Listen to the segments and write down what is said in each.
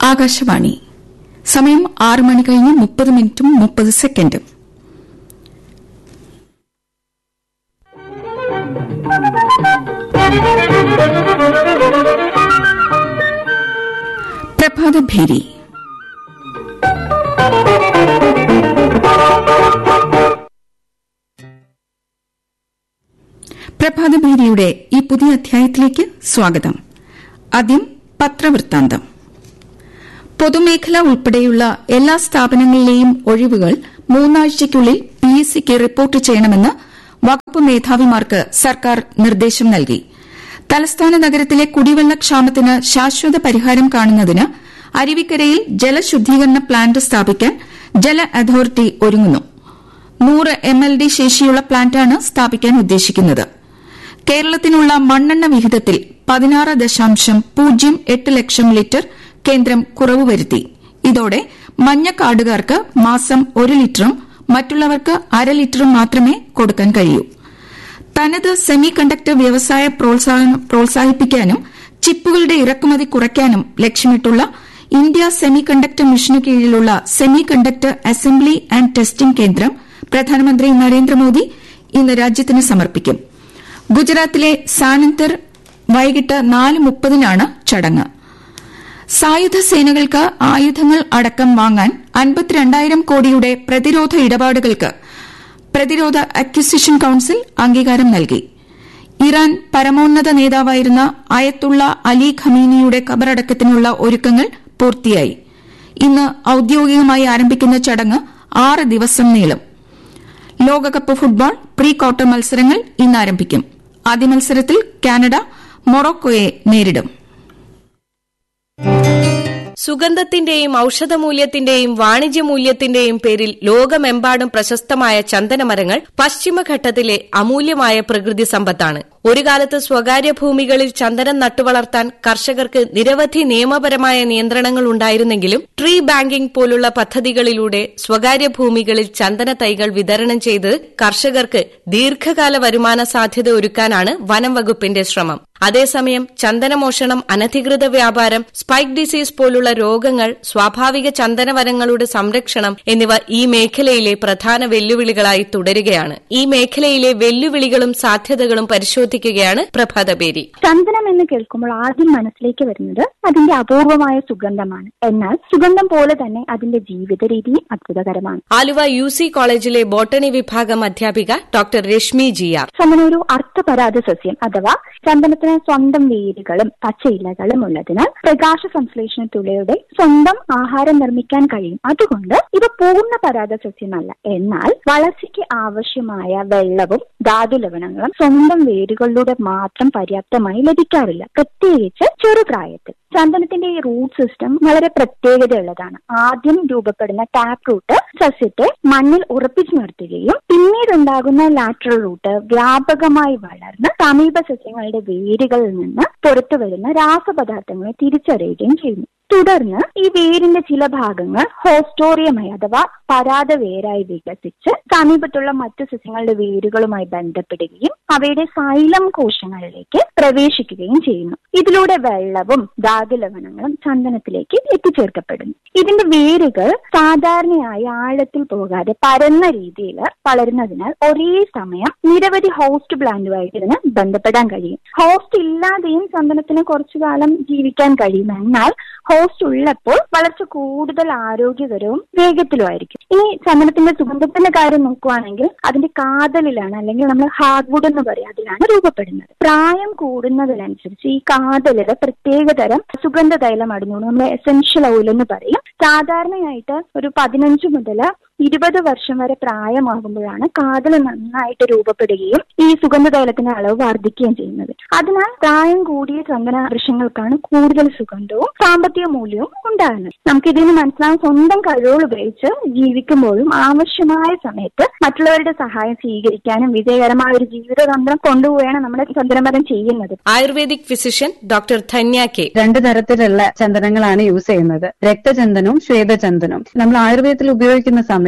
ആകാശവാണി സമയം ആറ് മണി കഴിഞ്ഞ് മുപ്പത് മിനിറ്റും മുപ്പത് സെക്കൻഡും പ്രഭാതഭേരി പ്രഭാതഭേരിയുടെ ഈ പുതിയ അധ്യായത്തിലേക്ക് സ്വാഗതം ആദ്യം പത്രവൃത്താന്തം പൊതുമേഖല ഉൾപ്പെടെയുള്ള എല്ലാ സ്ഥാപനങ്ങളിലെയും ഒഴിവുകൾ മൂന്നാഴ്ചയ്ക്കുള്ളിൽ പി എസ് സിക്ക് റിപ്പോർട്ട് ചെയ്യണമെന്ന് വകുപ്പ് മേധാവിമാർക്ക് സർക്കാർ നിർദ്ദേശം നൽകി തലസ്ഥാന നഗരത്തിലെ കുടിവെള്ളക്ഷാമത്തിന് ശാശ്വത പരിഹാരം കാണുന്നതിന് അരുവിക്കരയിൽ ജലശുദ്ധീകരണ പ്ലാന്റ് സ്ഥാപിക്കാൻ ജല അതോറിറ്റി ഒരുങ്ങുന്നു നൂറ് എം എൽ ഡി ശേഷിയുള്ള പ്ലാന്റാണ് സ്ഥാപിക്കാൻ ഉദ്ദേശിക്കുന്നത് കേരളത്തിനുള്ള മണ്ണെണ്ണ വിഹിതത്തിൽ പതിനാറ് ദശാംശം പൂജ്യം എട്ട് ലക്ഷം ലിറ്റർ കേന്ദ്രം കുറവ് വരുത്തി ഇതോടെ മഞ്ഞ കാർഡുകാർക്ക് മാസം ഒരു ലിറ്ററും മറ്റുള്ളവർക്ക് അര ലിറ്ററും മാത്രമേ കൊടുക്കാൻ കഴിയൂ തനത് സെമി കണ്ടക്ടർ വ്യവസായ പ്രോത്സാഹിപ്പിക്കാനും ചിപ്പുകളുടെ ഇറക്കുമതി കുറയ്ക്കാനും ലക്ഷ്യമിട്ടുള്ള ഇന്ത്യ സെമി കണ്ടക്ടർ മിഷനു കീഴിലുള്ള semiconductor assembly and testing കേന്ദ്രം പ്രധാനമന്ത്രി നരേന്ദ്രമോദി ഇന്ന് രാജ്യത്തിന് സമർപ്പിക്കും ഗുജറാത്തിലെ സാനന്തർ വൈകിട്ട് നാല് മുപ്പതിനാണ് ചടങ്ങ് സായുധ സേനകൾക്ക് ആയുധങ്ങൾ അടക്കം വാങ്ങാൻ അൻപത്തിരണ്ടായിരം കോടിയുടെ പ്രതിരോധ ഇടപാടുകൾക്ക് പ്രതിരോധ അക്വിസിഷൻ കൌൺസിൽ അംഗീകാരം നൽകി ഇറാൻ പരമോന്നത നേതാവായിരുന്ന അയത്തുള്ള അലി ഖമീനിയുടെ കബറടക്കത്തിനുള്ള ഒരുക്കങ്ങൾ പൂർത്തിയായി ഇന്ന് ഔദ്യോഗികമായി ആരംഭിക്കുന്ന ചടങ്ങ് ആറ് ദിവസം നീളും ലോകകപ്പ് ഫുട്ബോൾ പ്രീ ക്വാർട്ടർ മത്സരങ്ങൾ ഇന്ന് ആരംഭിക്കും ആദ്യ മത്സരത്തിൽ കാനഡ മൊറോക്കോയെ നേരിടും സുഗന്ധത്തിന്റെയും ഔഷധമൂല്യത്തിന്റെയും വാണിജ്യമൂല്യത്തിന്റെയും പേരിൽ ലോകമെമ്പാടും പ്രശസ്തമായ ചന്ദനമരങ്ങൾ പശ്ചിമഘട്ടത്തിലെ അമൂല്യമായ പ്രകൃതി സമ്പത്താണ് ഒരു കാലത്ത് സ്വകാര്യ ഭൂമികളിൽ ചന്ദനം നട്ടുവളർത്താൻ കർഷകർക്ക് നിരവധി നിയമപരമായ നിയന്ത്രണങ്ങൾ ഉണ്ടായിരുന്നെങ്കിലും ട്രീ ബാങ്കിംഗ് പോലുള്ള പദ്ധതികളിലൂടെ സ്വകാര്യ ഭൂമികളിൽ ചന്ദന തൈകൾ വിതരണം ചെയ്ത് കർഷകർക്ക് ദീർഘകാല വരുമാന സാധ്യത ഒരുക്കാനാണ് വനം വകുപ്പിന്റെ ശ്രമം അതേസമയം ചന്ദനമോഷണം അനധികൃത വ്യാപാരം സ്പൈക്ക് ഡിസീസ് പോലുള്ള രോഗങ്ങൾ സ്വാഭാവിക ചന്ദനവനങ്ങളുടെ സംരക്ഷണം എന്നിവ ഈ മേഖലയിലെ പ്രധാന വെല്ലുവിളികളായി തുടരുകയാണ് ഈ മേഖലയിലെ വെല്ലുവിളികളും സാധ്യതകളും പരിശോധിക്കുകയാണ് പ്രഭാതപേരി ചന്ദനം എന്ന് കേൾക്കുമ്പോൾ ആദ്യം മനസ്സിലേക്ക് വരുന്നത് അതിന്റെ അപൂർവമായ സുഗന്ധമാണ് എന്നാൽ സുഗന്ധം പോലെ തന്നെ അതിന്റെ ജീവിത രീതിയും അത്ഭുതകരമാണ് ആലുവ യു സി കോളേജിലെ ബോട്ടണി വിഭാഗം അധ്യാപിക ഡോക്ടർ രശ്മി ജി ആർ ചന്ദനം ഒരു അർത്ഥപരാധ സസ്യം അഥവാ ചന്ദനത്തിന് സ്വന്തം വേരുകളും പച്ചയിലകളും ഉള്ളതിനാൽ പ്രകാശ സംശ്ലേഷണത്തിലൂടെ സ്വന്തം ആഹാരം നിർമ്മിക്കാൻ കഴിയും അതുകൊണ്ട് ഇവ പൂർണ്ണ പരാത സസ്യമല്ല എന്നാൽ വളർച്ചയ്ക്ക് ആവശ്യമായ വെള്ളവും ധാതുലവണങ്ങളും സ്വന്തം വേരുകളിലൂടെ മാത്രം പര്യാപ്തമായി ലഭിക്കാറില്ല പ്രത്യേകിച്ച് ചെറുപ്രായത്തിൽ ചന്ദനത്തിന്റെ ഈ റൂട്ട് സിസ്റ്റം വളരെ പ്രത്യേകതയുള്ളതാണ് ആദ്യം രൂപപ്പെടുന്ന ടാപ്പ് റൂട്ട് സസ്യത്തെ മണ്ണിൽ ഉറപ്പിച്ചു നിർത്തുകയും പിന്നീട് ഉണ്ടാകുന്ന ലാറ്ററൽ റൂട്ട് വ്യാപകമായി വളർന്ന് സമീപ സസ്യങ്ങളുടെ വേരുകളിൽ നിന്ന് പുറത്തു വരുന്ന രാസപദാർത്ഥങ്ങളെ തിരിച്ചറിയുകയും ചെയ്യുന്നു തുടർന്ന് ഈ വേരിന്റെ ചില ഭാഗങ്ങൾ ഹോസ്റ്റോറിയമായി അഥവാ പരാത വേരായി വികസിച്ച് സമീപത്തുള്ള മറ്റു സസ്യങ്ങളുടെ വേരുകളുമായി ബന്ധപ്പെടുകയും അവയുടെ സൈലം കോശങ്ങളിലേക്ക് പ്രവേശിക്കുകയും ചെയ്യുന്നു ഇതിലൂടെ വെള്ളവും ധാതുലവണങ്ങളും ചന്ദനത്തിലേക്ക് എത്തിച്ചേർക്കപ്പെടുന്നു ഇതിന്റെ വേരുകൾ സാധാരണയായി ആഴത്തിൽ പോകാതെ പരന്ന രീതിയിൽ വളരുന്നതിനാൽ ഒരേ സമയം നിരവധി ഹോസ്റ്റ് പ്ലാന്റുമായിട്ട് ഇതിന് ബന്ധപ്പെടാൻ കഴിയും ഹോസ്റ്റ് ഇല്ലാതെയും ചന്ദനത്തിന് കുറച്ചു കാലം ജീവിക്കാൻ കഴിയും എന്നാൽ ഹോസ്റ്റ് ഉള്ളപ്പോൾ വളർച്ച കൂടുതൽ ആരോഗ്യകരവും വേഗത്തിലുമായിരിക്കും ഇനി ചന്ദനത്തിന്റെ സുഗന്ധത്തിന്റെ കാര്യം നോക്കുവാണെങ്കിൽ അതിന്റെ കാതലിലാണ് അല്ലെങ്കിൽ നമ്മൾ ഹാർഡ്വുഡ് എന്ന് പറയും അതിലാണ് രൂപപ്പെടുന്നത് പ്രായം കൂടുന്നതിനനുസരിച്ച് ഈ കാതലില് പ്രത്യേകതരം സുഗന്ധ തൈലം അടങ്ങുന്നു നമ്മൾ എസെൻഷ്യൽ ഓയിൽ എന്ന് പറയും സാധാരണയായിട്ട് ഒരു പതിനഞ്ച് മുതൽ ഇരുപത് വർഷം വരെ പ്രായമാകുമ്പോഴാണ് കാതൽ നന്നായിട്ട് രൂപപ്പെടുകയും ഈ സുഗന്ധ തൈലത്തിന്റെ അളവ് വർദ്ധിക്കുകയും ചെയ്യുന്നത് അതിനാൽ പ്രായം കൂടിയ ചന്ദന വൃക്ഷങ്ങൾക്കാണ് കൂടുതൽ സുഗന്ധവും സാമ്പത്തിക മൂല്യവും ഉണ്ടാകുന്നത് നമുക്ക് ഇതിന് മനസ്സിലാവും സ്വന്തം കഴിവുകൾ ഉപയോഗിച്ച് ജീവിക്കുമ്പോഴും ആവശ്യമായ സമയത്ത് മറ്റുള്ളവരുടെ സഹായം സ്വീകരിക്കാനും വിജയകരമായ ഒരു ജീവിതതന്ത്രം കൊണ്ടുപോവുകയാണ് നമ്മുടെ ചന്ദനമരം ചെയ്യുന്നത് ayurvedic physician doctor Dhanya K രണ്ട് തരത്തിലുള്ള ചന്ദനങ്ങളാണ് യൂസ് ചെയ്യുന്നത് രക്തചന്ദനവും ശ്വേതചന്ദനവും നമ്മൾ ആയുർവേദത്തിൽ ഉപയോഗിക്കുന്ന സമയത്ത്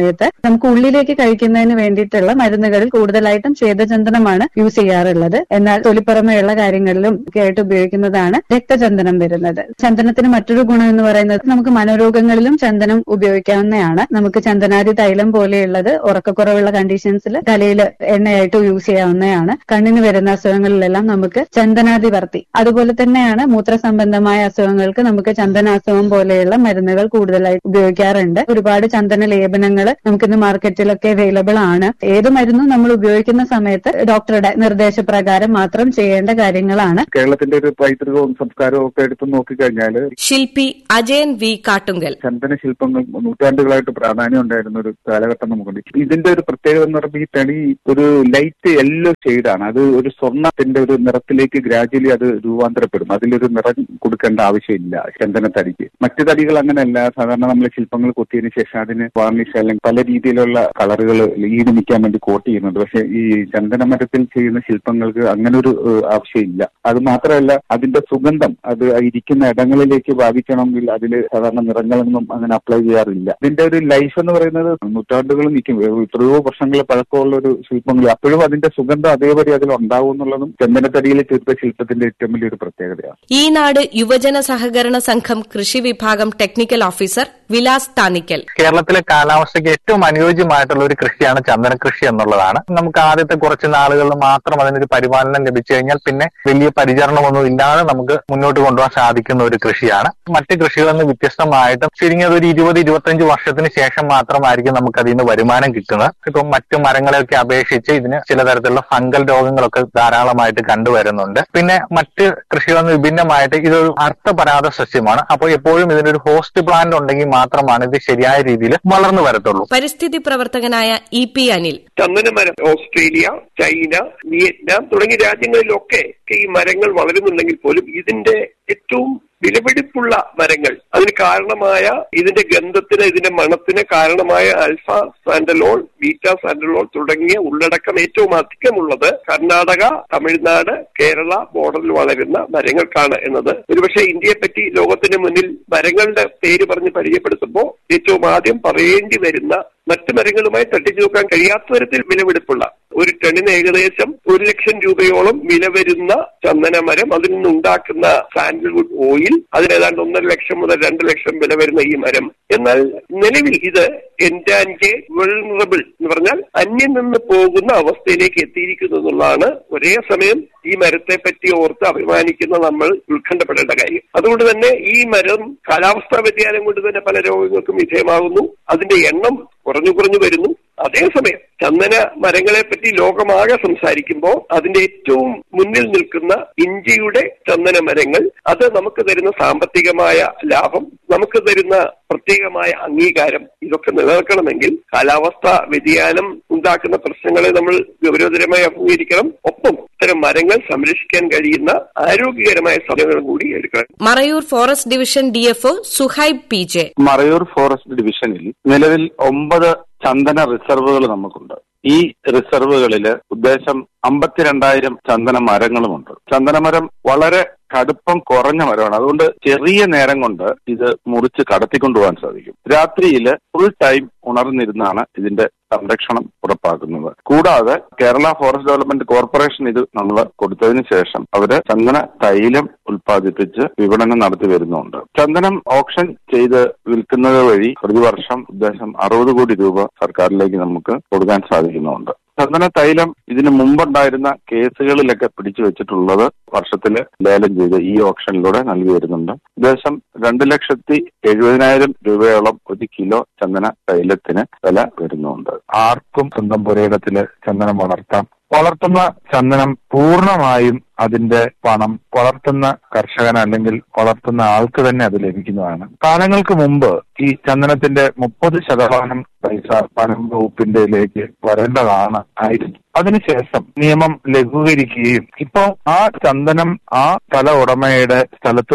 സമയത്ത് നമുക്ക് ഉള്ളിലേക്ക് കഴിക്കുന്നതിന് വേണ്ടിയിട്ടുള്ള മരുന്നുകളിൽ കൂടുതലായിട്ടും ശ്വേതചന്ദനമാണ് യൂസ് ചെയ്യാറുള്ളത് എന്നാൽ തൊലിപ്പുറമെയുള്ള കാര്യങ്ങളിലും ഒക്കെ ആയിട്ട് ഉപയോഗിക്കുന്നതാണ് രക്തചന്ദനം വരുന്നത് ചന്ദനത്തിന് മറ്റൊരു ഗുണം എന്ന് പറയുന്നത് നമുക്ക് മനോരോഗങ്ങളിലും ചന്ദനം ഉപയോഗിക്കാവുന്നതാണ് നമുക്ക് ചന്ദനാദി തൈലം പോലെയുള്ളത് ഉറക്കക്കുറവുള്ള കണ്ടീഷൻസിൽ തലയിൽ എണ്ണയായിട്ട് യൂസ് ചെയ്യാവുന്നതാണ് കണ്ണിന് വരുന്ന അസുഖങ്ങളിലെല്ലാം നമുക്ക് ചന്ദനാദി വർത്തി അതുപോലെ തന്നെയാണ് മൂത്രസംബന്ധമായ അസുഖങ്ങൾക്ക് നമുക്ക് ചന്ദനാസുഖം പോലെയുള്ള മരുന്നുകൾ കൂടുതലായി ഉപയോഗിക്കാറുണ്ട് ഒരുപാട് ചന്ദന ലേപനങ്ങൾ നമുക്കിന്ന് മാർക്കറ്റിലൊക്കെ അവൈലബിൾ ആണ് ഏത് മരുന്നും നമ്മൾ ഉപയോഗിക്കുന്ന സമയത്ത് ഡോക്ടറുടെ നിർദ്ദേശപ്രകാരം മാത്രം ചെയ്യേണ്ട കാര്യങ്ങളാണ് കേരളത്തിന്റെ ഒരു പൈതൃകവും സംസ്കാരവും ഒക്കെ എടുത്തു നോക്കിക്കഴിഞ്ഞാൽ ശില്പി അജയൻ വി കാട്ടുങ്കൽ ചന്ദന ശില്പങ്ങൾ നൂറ്റാണ്ടുകളായിട്ട് പ്രാധാന്യം ഉണ്ടായിരുന്ന ഒരു കാലഘട്ടം നമുക്കുണ്ട് ഇതിന്റെ ഒരു പ്രത്യേകത എന്ന് പറയുമ്പോൾ ഈ തടി ഒരു ലൈറ്റ് യെല്ലോ ഷെയ്ഡാണ് അത് ഒരു സ്വർണ്ണത്തിന്റെ ഒരു നിറത്തിലേക്ക് ഗ്രാജുവലി അത് രൂപാന്തരപ്പെടും അതിലൊരു നിറം കൊടുക്കേണ്ട ആവശ്യമില്ല ചന്ദന തടിക്ക് മറ്റു തടികൾ അങ്ങനെയല്ല സാധാരണ നമ്മൾ ശില്പങ്ങൾ കൊത്തിയതിനു ശേഷം അതിന് വാർണിഷ് അല്ലെങ്കിൽ പല രീതിയിലുള്ള കളറുകൾ ഈട് നിൽക്കാൻ വേണ്ടി കോട്ട് ചെയ്യുന്നുണ്ട് പക്ഷെ ഈ ചന്ദന മരത്തിൽ ചെയ്യുന്ന ശില്പങ്ങൾക്ക് അങ്ങനെ ഒരു ഏഹ്, ആവശ്യമില്ല അത് മാത്രമല്ല അതിന്റെ സുഗന്ധം അത് ആ ഇരിക്കുന്ന ഇടങ്ങളിലേക്ക് ബാധിക്കണമെങ്കിൽ അതിൽ സാധാരണ നിറങ്ങളൊന്നും അങ്ങനെ അപ്ലൈ ചെയ്യാറില്ല ഇതിന്റെ ഒരു ലൈഫ് എന്ന് പറയുന്നത് നൂറ്റാണ്ടുകൾ നിൽക്കും എത്രയോ വർഷങ്ങൾ പഴക്കമുള്ള ഒരു ശില്പങ്ങൾ അപ്പോഴും അതിന്റെ സുഗന്ധം അതേപടി അതിൽ ഉണ്ടാവും എന്നുള്ളതും ചന്ദനത്തടിയിൽ തീർത്ത ശില്പത്തിന്റെ ഏറ്റവും വലിയൊരു പ്രത്യേകതയാണ് ഈ നാട് യുവജന സഹകരണ സംഘം കൃഷി വിഭാഗം ടെക്നിക്കൽ ഓഫീസർ വിലാസ് താനിക്കൽ കേരളത്തിലെ കാലാവസ്ഥയ്ക്ക് ഏറ്റവും അനുയോജ്യമായിട്ടുള്ള ഒരു കൃഷിയാണ് ചന്ദന കൃഷി എന്നുള്ളതാണ് നമുക്ക് ആദ്യത്തെ കുറച്ച് നാളുകളിൽ മാത്രം അതിനൊരു പരിപാലനം ലഭിച്ചു കഴിഞ്ഞാൽ പിന്നെ വലിയ പരിചരണമൊന്നും ഇല്ലാതെ നമുക്ക് മുന്നോട്ട് കൊണ്ടുപോകാൻ സാധിക്കുന്ന ഒരു കൃഷിയാണ് മറ്റ് കൃഷികളിൽ നിന്ന് വ്യത്യസ്തമായിട്ട് ചുരുങ്ങിയത് ഒരു ഇരുപത് ഇരുപത്തഞ്ച് വർഷത്തിന് ശേഷം മാത്രമായിരിക്കും നമുക്ക് അതിൽ നിന്ന് വരുമാനം കിട്ടുന്നത് ഇപ്പം മറ്റു മരങ്ങളെയൊക്കെ അപേക്ഷിച്ച് ഇതിന് ചില തരത്തിലുള്ള ഫംഗൽ രോഗങ്ങളൊക്കെ ധാരാളമായിട്ട് കണ്ടുവരുന്നുണ്ട് പിന്നെ മറ്റ് കൃഷികളിൽ നിന്ന് വിഭിന്നമായിട്ട് ഇതൊരു അർത്ഥപരാത സസ്യമാണ് അപ്പോൾ എപ്പോഴും ഇതിനൊരു ഹോസ്റ്റ് പ്ലാന്റ് ഉണ്ടെങ്കിൽ മാത്രമാണ് ഇത് ശരിയായ രീതിയിൽ വളർന്നു വരത്തുള്ളൂ പരിസ്ഥിതി പ്രവർത്തകനായ ഇ പി അനിൽ ചന്ദനമരം ഓസ്ട്രേലിയ ചൈന വിയറ്റ്നാം തുടങ്ങിയ രാജ്യങ്ങളിലൊക്കെ ഈ മരങ്ങൾ വളരുന്നുണ്ടെങ്കിൽ പോലും ഇതിന്റെ ഏറ്റവും വിലപിടിപ്പുള്ള മരങ്ങൾ അതിന് കാരണമായ ഇതിന്റെ ഗന്ധത്തിന് ഇതിന്റെ മണത്തിന് കാരണമായ ആൽഫ സാൻഡലോൾ ബീറ്റ സാൻഡലോൾ തുടങ്ങിയ ഉള്ളടക്കം ഏറ്റവും അധികമുള്ളത് കർണാടക തമിഴ്നാട് കേരള ബോർഡറിൽ വളരുന്ന മരങ്ങൾക്കാണ് എന്നത് ഒരുപക്ഷെ ഇന്ത്യയെ പറ്റി ലോകത്തിന് മുന്നിൽ മരങ്ങളുടെ പേര് പറഞ്ഞ് പരിചയപ്പെടുത്തുമ്പോൾ ഏറ്റവും ആദ്യം പറയേണ്ടി വരുന്ന മറ്റ് മരങ്ങളുമായി തട്ടിച്ചു നോക്കാൻ കഴിയാത്ത തരത്തിൽ വിലപിടിപ്പുള്ള ഒരു ടണിന് ഏകദേശം ഒരു ലക്ഷം രൂപയോളം വില വരുന്ന ചന്ദനമരം അതിൽ നിന്നുണ്ടാക്കുന്ന സാൻഡൽവുഡ് ഓയിൽ അതിന് ഏതാണ്ട് ഒന്നര ലക്ഷം മുതൽ രണ്ട് ലക്ഷം വില വരുന്ന ഈ മരം എന്നാൽ നിലവിൽ ഇത് എൻഡാൻജെ വെൾണറബിൾ എന്ന് പറഞ്ഞാൽ അന്യം നിന്ന് പോകുന്ന അവസ്ഥയിലേക്ക് എത്തിയിരിക്കുന്നു എന്നുള്ളതാണ് ഒരേ സമയം ഈ മരത്തെ പറ്റി ഓർത്ത് അഭിമാനിക്കുന്ന നമ്മൾ ഉത്കണ്ഠപ്പെടേണ്ട കാര്യം അതുകൊണ്ട് തന്നെ ഈ മരം കാലാവസ്ഥാ വ്യതിയാനം കൊണ്ട് തന്നെ പല രോഗങ്ങൾക്കും വിധേയമാകുന്നു അതിന്റെ എണ്ണം കുറഞ്ഞു കുറഞ്ഞു വരുന്നു അതേസമയം ചന്ദന മരങ്ങളെ പറ്റി ലോകമാകെ സംസാരിക്കുമ്പോൾ അതിന്റെ ഏറ്റവും മുന്നിൽ നിൽക്കുന്ന ഇഞ്ചിയുടെ ചന്ദന മരങ്ങൾ അത് നമുക്ക് തരുന്ന സാമ്പത്തികമായ ലാഭം നമുക്ക് തരുന്ന പ്രത്യേകമായ അംഗീകാരം ഇതൊക്കെ നിലനിൽക്കണമെങ്കിൽ കാലാവസ്ഥ വ്യതിയാനം ഉണ്ടാക്കുന്ന പ്രശ്നങ്ങളെ നമ്മൾ ഗൗരവതരമായി അഭിമുഖീകരിക്കണം ഒപ്പം ഇത്തരം മരങ്ങൾ സംരക്ഷിക്കാൻ കഴിയുന്ന ആരോഗ്യകരമായ സമയങ്ങളും കൂടി എടുക്കണം Marayoor forest division DFO Suhaib P J Marayoor forest ഡിവിഷനിൽ നിലവിൽ ഒമ്പത് ചന്ദന റിസർവുകൾ നമുക്കുണ്ട് ഈ റിസർവുകളിൽ ഉദ്ദേശം അമ്പത്തിരണ്ടായിരം ചന്ദന മരങ്ങളുമുണ്ട് ചന്ദനമരം വളരെ കടുപ്പം കുറഞ്ഞ മരമാണ് അതുകൊണ്ട് ചെറിയ നേരം കൊണ്ട് ഇത് മുറിച്ച് കടത്തിക്കൊണ്ടുപോകാൻ സാധിക്കും രാത്രിയിൽ ഫുൾ ടൈം ഉണർന്നിരുന്നാണ് ഇതിന്റെ സംരക്ഷണം ഉറപ്പാക്കുന്നത് കൂടാതെ കേരള ഫോറസ്റ്റ് ഡെവലപ്മെന്റ് കോർപ്പറേഷൻ ഇത് നമ്മൾ കൊടുത്തതിന് ശേഷം അവര് ചന്ദന തൈലം ഉൽപ്പാദിപ്പിച്ച് വിപണനം നടത്തി വരുന്നുണ്ട് ചന്ദനം ഓപ്ഷൻ ചെയ്ത് വിൽക്കുന്നത് വഴി പ്രതിവർഷം ഉദ്ദേശം അറുപത് കോടി രൂപ സർക്കാരിലേക്ക് നമുക്ക് കൊടുക്കാൻ സാധിക്കുന്നുണ്ട് ചന്ദന തൈലം ഇതിനു മുമ്പുണ്ടായിരുന്ന കേസുകളിലൊക്കെ പിടിച്ചു വെച്ചിട്ടുള്ളത് വർഷത്തിൽ ലേലം ചെയ്ത് ഈ ഓപ്ഷനിലൂടെ നൽകി വരുന്നുണ്ട് ഉദ്ദേശം രണ്ട് ലക്ഷത്തി എഴുപതിനായിരം രൂപയോളം ഒരു കിലോ ചന്ദന തൈലത്തിന് വില വരുന്നുണ്ട് ആർക്കും സ്വന്തം പുരയിടത്തില് ചന്ദനം വളർത്താം വളർത്തുന്ന ചന്ദനം പൂർണ്ണമായും അതിന്റെ പണം വളർത്തുന്ന കർഷകൻ അല്ലെങ്കിൽ വളർത്തുന്ന ആൾക്ക് തന്നെ അത് ലഭിക്കുന്നതാണ് കാലങ്ങൾക്ക് മുമ്പ് ഈ ചന്ദനത്തിന്റെ മുപ്പത് ശതമാനം പൈസ വനം വകുപ്പിന്റെയിലേക്ക് വരേണ്ടതാണ് ആയിരുന്നു അതിനുശേഷം നിയമം ലഘൂകരിക്കുകയും ഇപ്പോ ആ ചന്ദനം ആ സ്ഥല ഉടമയുടെ സ്ഥലത്ത് നിന്നും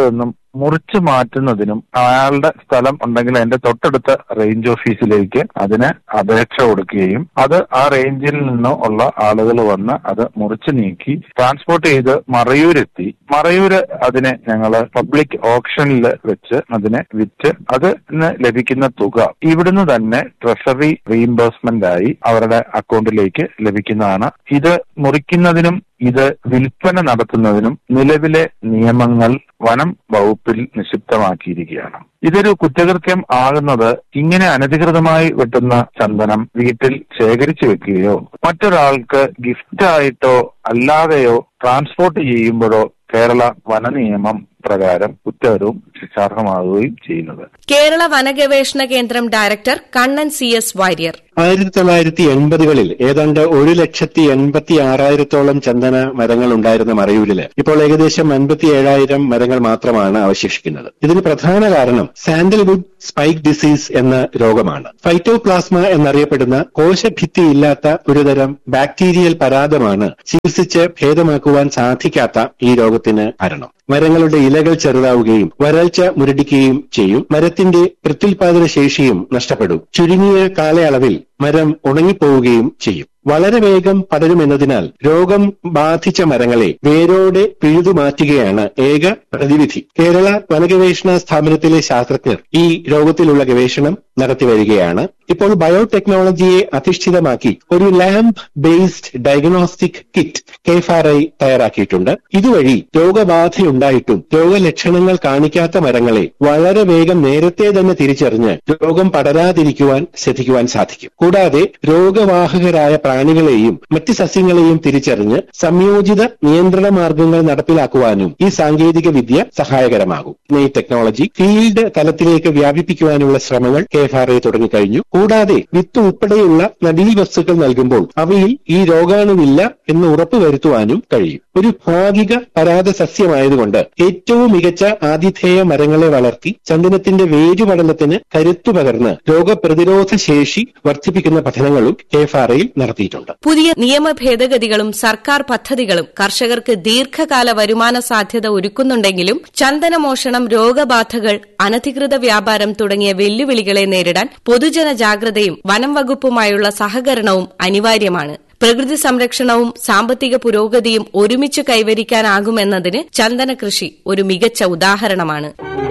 മുറിച്ചു മാറ്റുന്നതിനും അയാളുടെ സ്ഥലം ഉണ്ടെങ്കിൽ അതിന്റെ തൊട്ടടുത്ത റേഞ്ച് ഓഫീസിലേക്ക് അതിന് അപേക്ഷ കൊടുക്കുകയും അത് ആ റേഞ്ചിൽ നിന്ന് ഉള്ള ആളുകൾ വന്ന് അത് മുറിച്ചു നീക്കി ട്രാൻസ്പോർട്ട് ചെയ്ത് മറയൂരെത്തി മറയൂര് അതിനെ ഞങ്ങൾ പബ്ലിക് ഓപ്ഷനിൽ വെച്ച് അതിനെ വിറ്റ് അതിന് ലഭിക്കുന്ന തുക ഇവിടുന്ന് തന്നെ ട്രഷറി റീഇംബേഴ്സ്മെന്റ് ആയി അവരുടെ അക്കൗണ്ടിലേക്ക് ലഭിക്കുന്നതാണ് ഇത് മുറിക്കുന്നതിനും ഇത് വിൽപ്പന നടത്തുന്നതിനും നിലവിലെ നിയമങ്ങൾ വനം വകുപ്പിൽ നിക്ഷിപ്തമാക്കിയിരിക്കുകയാണ് ഇതൊരു കുറ്റകൃത്യം ആകുന്നത് ഇങ്ങനെ അനധികൃതമായി വെട്ടുന്ന ചന്ദനം വീട്ടിൽ ശേഖരിച്ചു വെക്കുകയോ മറ്റൊരാൾക്ക് ഗിഫ്റ്റായിട്ടോ അല്ലാതെയോ ട്രാൻസ്പോർട്ട് ചെയ്യുമ്പോഴോ കേരള വന നിയമം പ്രകാരം കുറ്റകരവും ശിക്ഷാർഹമാകുകയും ചെയ്യുന്നത് കേരള വനഗവേഷണ കേന്ദ്രം director Kannan C S Warrier ആയിരത്തി തൊള്ളായിരത്തി എൺപതുകളിൽ ഏതാണ്ട് ഒരു ലക്ഷത്തി എൺപത്തി ആറായിരത്തോളം ചന്ദന മരങ്ങൾ ഉണ്ടായിരുന്ന മറയൂരില് ഇപ്പോൾ ഏകദേശം അൻപത്തി ഏഴായിരം മരങ്ങൾ മാത്രമാണ് അവശേഷിക്കുന്നത് ഇതിന് പ്രധാന കാരണം സാൻഡൽവുഡ് സ്പൈക്ക് ഡിസീസ് എന്ന രോഗമാണ് ഫൈറ്റോപ്ലാസ്മ എന്നറിയപ്പെടുന്ന കോശഭിത്തിയില്ലാത്ത ഒരുതരം ബാക്ടീരിയൽ പരാതമാണ് ചികിത്സിച്ച് ഭേദമാക്കുവാൻ സാധിക്കാത്ത ഈ രോഗത്തിന് കാരണം മരങ്ങളുടെ ഇലകൾ ചെറുതാവുകയും വരൾച്ച മുരടിക്കുകയും ചെയ്യും മരത്തിന്റെ പ്രത്യുൽപാദന ശേഷിയും നഷ്ടപ്പെടും ചുരുങ്ങിയ കാലയളവിൽ മരം ഉണങ്ങിപ്പോവുകയും ചെയ്യും വളരെ വേഗം പടരുമെന്നതിനാൽ രോഗം ബാധിച്ച മരങ്ങളെ വേരോടെ പിഴുതുമാറ്റുകയാണ് ഏക പ്രതിവിധി കേരള വനഗവേഷണ സ്ഥാപനത്തിലെ ശാസ്ത്രജ്ഞർ ഈ രോഗത്തിലുള്ള ഗവേഷണം നടത്തിവരികയാണ് ഇപ്പോൾ ബയോടെക്നോളജിയെ അധിഷ്ഠിതമാക്കി ഒരു ലാമ്പ് ബേസ്ഡ് ഡയഗ്നോസ്റ്റിക് കിറ്റ് കെഫാറൈ തയ്യാറാക്കിയിട്ടുണ്ട് ഇതുവഴി രോഗബാധയുണ്ടായിട്ടും രോഗലക്ഷണങ്ങൾ കാണിക്കാത്ത മരങ്ങളെ വളരെ വേഗം നേരത്തെ തന്നെ തിരിച്ചറിഞ്ഞ് രോഗം പടരാതിരിക്കുവാൻ ശ്രദ്ധിക്കുവാൻ സാധിക്കും കൂടാതെ രോഗവാഹകരായ പ്രാണികളെയും മറ്റ് സസ്യങ്ങളെയും തിരിച്ചറിഞ്ഞ് സംയോജിത നിയന്ത്രണ മാർഗങ്ങൾ നടപ്പിലാക്കുവാനും ഈ സാങ്കേതിക വിദ്യ സഹായകരമാകും ഈ ടെക്നോളജി ഫീൽഡ് തലത്തിലേക്ക് വ്യാപിപ്പിക്കുവാനുള്ള ശ്രമങ്ങൾ കെ എഫ് ആർ ഐ തുടങ്ങിക്കഴിഞ്ഞു കൂടാതെ വിത്ത് ഉൾപ്പെടെയുള്ള നടീൽ വസ്തുക്കൾ നൽകുമ്പോൾ അവയിൽ ഈ രോഗാണുവില്ല എന്ന് ഉറപ്പുവരുത്തുവാനും കഴിയും ഒരു ഭാഗിക പരാത സസ്യമായതുകൊണ്ട് ഏറ്റവും മികച്ച ആതിഥേയ മരങ്ങളെ വളർത്തി ചന്ദനത്തിന്റെ വേരുപടലത്തിന് കരുത്തു പകർന്ന് രോഗപ്രതിരോധ ശേഷി വർദ്ധിപ്പിക്കുന്ന പഠനങ്ങളും കെ എഫ് ആർ ഐയിൽ നടത്തിയിട്ടുണ്ട് പുതിയ നിയമ ഭേദഗതികളും സർക്കാർ പദ്ധതികളും കർഷകർക്ക് ദീർഘകാല വരുമാന സാധ്യത ഒരുക്കുന്നുണ്ടെങ്കിലും ചന്ദനമോഷണം രോഗബാധകൾ അനധികൃത വ്യാപാരം തുടങ്ങിയ വെല്ലുവിളികളെ നേരിടാൻ പൊതുജന ജാഗ്രതയും വനം വകുപ്പുമായുള്ള സഹകരണവും അനിവാര്യമാണ് പ്രകൃതി സംരക്ഷണവും സാമ്പത്തിക പുരോഗതിയും ഒരുമിച്ച് കൈവരിക്കാനാകുമെന്നതിന് ചന്ദന കൃഷി ഒരു മികച്ച ഉദാഹരണമാണ്